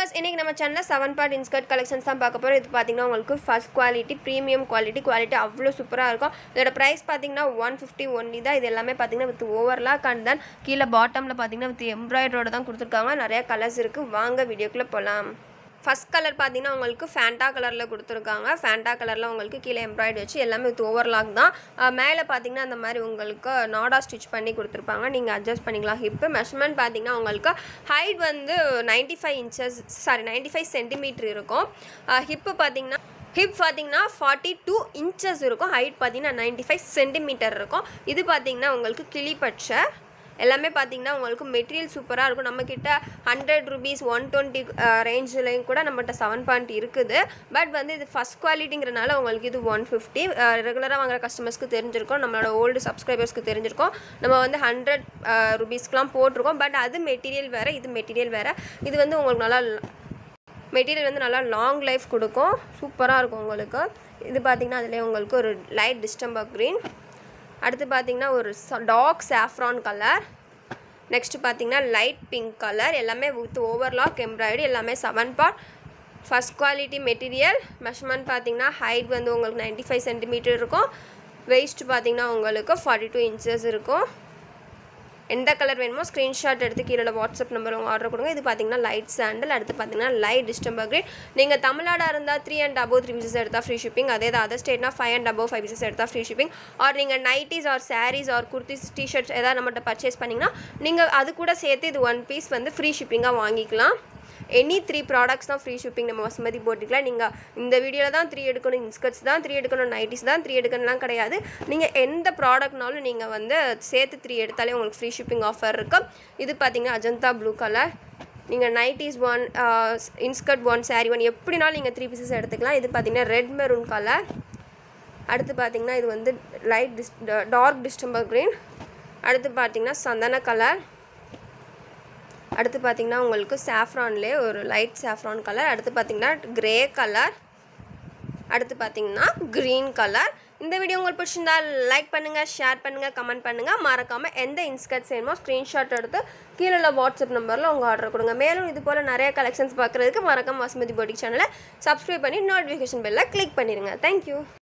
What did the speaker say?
viewers இன்றைக்கி நம்ம சேனலில் செவன் பார்ட் இன்ஸ்கர்ட் கலெக்ஷன்ஸ் தான் பார்க்க போகிறோம் இது பார்த்தீங்கன்னா உங்களுக்கு first quality premium quality quality அவ்வளோ சூப்பராக இருக்கும் இதோட ப்ரைஸ் பார்த்தீங்கன்னா ஒன் ஃபிஃப்டி ஒன்லி தான் இது எல்லாமே பார்த்தீங்கன்னா வித் ஓவர்லாக் அண்ட் தென் கீழே பாட்டமில் பார்த்தீங்கன்னா வித் எம்ப்ராய்டரோட தான் கொடுத்துருக்காங்க நிறைய கலர்ஸ் இருக்குது வாங்க வீடியோக்குள்ளே போகலாம் ஃபஸ்ட் கலர் பார்த்தீங்கன்னா உங்களுக்கு ஃபேண்டா கலரில் கொடுத்துருக்காங்க ஃபேண்டா கலரில் உங்களுக்கு கீழே எம்ப்ராய்டு வச்சு எல்லாமே வித் ஓவர்லாக் தான் அஹ் மேலே பார்த்தீங்கன்னா அந்த மாதிரி உங்களுக்கு நாடா ஸ்டிச் பண்ணி கொடுத்துருப்பாங்க நீங்கள் அட்ஜஸ்ட் பண்ணிக்கலாம் ஹிப்பு மெஷர்மெண்ட் பார்த்தீங்கன்னா உங்களுக்கு ஹைட் வந்து ninety five inches sorry ninety five centimetre இருக்கும் ஹிப்பு பார்த்தீங்கன்னா ஹிப் பார்த்தீங்கன்னா ஃபார்ட்டி டூ இன்ச்சஸ் இருக்கும் ஹைட் பார்த்தீங்கன்னா நைன்ட்டி ஃபைவ் சென்டிமீட்டர் இருக்கும் இது பார்த்தீங்கன்னா உங்களுக்கு கிளிப்பச்சை எல்லாமே பார்த்தீங்கன்னா உங்களுக்கு மெட்டீரியல் சூப்பராக இருக்கும் நம்மக்கிட்ட ஹண்ட்ரட் ருபீஸ் ஒன் டுவெண்ட்டி ரேஞ்சிலையும் கூட நம்மகிட்ட செவன் பாயிண்ட் இருக்குது பட் வந்து இது ஃபஸ்ட் குவாலிட்டிங்கிறனால உங்களுக்கு இது ஒன் ஃபிஃப்டி ரெகுலராக வாங்குற கஸ்டமர்ஸ்க்கு தெரிஞ்சிருக்கும் நம்மளோட ஓல்டு சப்ஸ்கிரைபர்ஸ்க்கு தெரிஞ்சிருக்கும் நம்ம வந்து ஹண்ட்ரட் ருபீஸ்க்குலாம் போட்டிருக்கோம் பட் அது மெட்டீரியல் வேறு இது மெட்டீரியல் வேறு இது வந்து உங்களுக்கு நல்லா மெட்டீரியல் வந்து நல்லா லாங் லைஃப் கொடுக்கும் சூப்பராக இருக்கும் உங்களுக்கு இது பார்த்திங்கன்னா அதிலே உங்களுக்கு ஒரு லைட் டிஸ்டம்பர் க்ரீன் அடுத்து பார்த்திங்கன்னா ஒரு டார்க் சாஃப்ரான் கலர் நெக்ஸ்ட் பார்த்திங்கன்னா லைட் பிங்க் கலர் எல்லாமே வித் ஓவர்லாக் எம்ப்ராய்டு எல்லாமே seven part first quality material measurement பார்த்திங்கன்னா ஹைட் வந்து உங்களுக்கு நைன்ட்டி ஃபைவ் சென்டிமீட்டர் இருக்கும் வெயிஸ்ட் பார்த்திங்கன்னா உங்களுக்கு ஃபார்ட்டி டூ இன்ச்சஸ் இருக்கும் எந்த கலர் வேணுமோ ஸ்க்ரீன்ஷாட் எடுத்து கீழே வாட்ஸ்அப் நம்பர் உங்கள் ஆர்டர் கொடுங்க இது பார்த்தீங்கன்னா லைட் சாண்டல் அடுத்து பார்த்தீங்கன்னா லைட் டிஸ்டம்பர் கிரேட் நீங்கள் தமிழ்நாடாக இருந்தால் three and above three pieces எடுத்தால் ஃப்ரீ ஷிப்பிங் அதே அதர் ஸ்டேட்னா five and above five pieces எடுத்தால் ஃப்ரீ ஷிப்பிங் ஆர் நீங்கள் nighties or sarees or kurtis T shirts எதாவது நம்மகிட்ட பர்ச்சேஸ் பண்ணிங்கன்னா நீங்கள் அது கூட சேர்த்து இது ஒன் பீஸ் வந்து ஃப்ரீ ஷிப்பிங்காக வாங்கிக்கலாம் எனி த்ரீ ப்ராடக்ட்ஸ் தான் ஃப்ரீ ஷிப்பிங் நம்ம வசுமதி போட்டிக்கலாம் நீங்கள் இந்த வீடியோவில் தான் த்ரீ எடுக்கணும் இன்ஸ்கர்ட்ஸ் தான் த்ரீ எடுக்கணும் நைட்டிஸ் தான் த்ரீ எடுக்கணும்லாம் கிடையாது நீங்கள் எந்த ப்ராடக்ட்னாலும் நீங்கள் வந்து சேர்த்து த்ரீ எடுத்தாலே உங்களுக்கு ஃப்ரீ ஷிப்பிங் ஆஃபர் இருக்குது இது பார்த்தீங்கன்னா அஜந்தா ப்ளூ கலர் நீங்கள் nighties one inskirt one saree one எப்படினாலும் நீங்கள் த்ரீ பீசஸ் எடுத்துக்கலாம் இது பார்த்தீங்கன்னா ரெட் மெரூன் கலர் அடுத்து பார்த்தீங்கன்னா இது வந்து லைட் டிஸ் டார்க் டிஸ்டம்பர் க்ரீன் அடுத்து பார்த்தீங்கன்னா சந்தன கலர் அடுத்து பார்த்தீங்கன்னா உங்களுக்கு சாஃப்ரான்லேயே ஒரு லைட் சாஃப்ரான் கலர் அடுத்து பார்த்தீங்கன்னா கிரே கலர் அடுத்து பார்த்தீங்கன்னா க்ரீன் கலர் இந்த வீடியோ உங்களுக்கு பிடிச்சிருந்தா லைக் பண்ணுங்கள் ஷேர் பண்ணுங்கள் கமெண்ட் பண்ணுங்கள் மறக்காமல் எந்த இன்ஸ்கர்ட்ஸ் வேணுமோ ஸ்க்ரீன்ஷாட் எடுத்து கீழே உள்ள வாட்ஸ்அப் நம்பரில் உங்கள் ஆர்டர் கொடுங்க மேலும் இது போல் நிறைய கலெக்ஷன்ஸ் பார்க்குறதுக்கு மறக்காம வசுமதி போட்டிக் சேனலை சப்ஸ்கிரைப் பண்ணி நோட்டிஃபிகேஷன் பெல்லை கிளிக் பண்ணிடுங்க தேங்க்யூ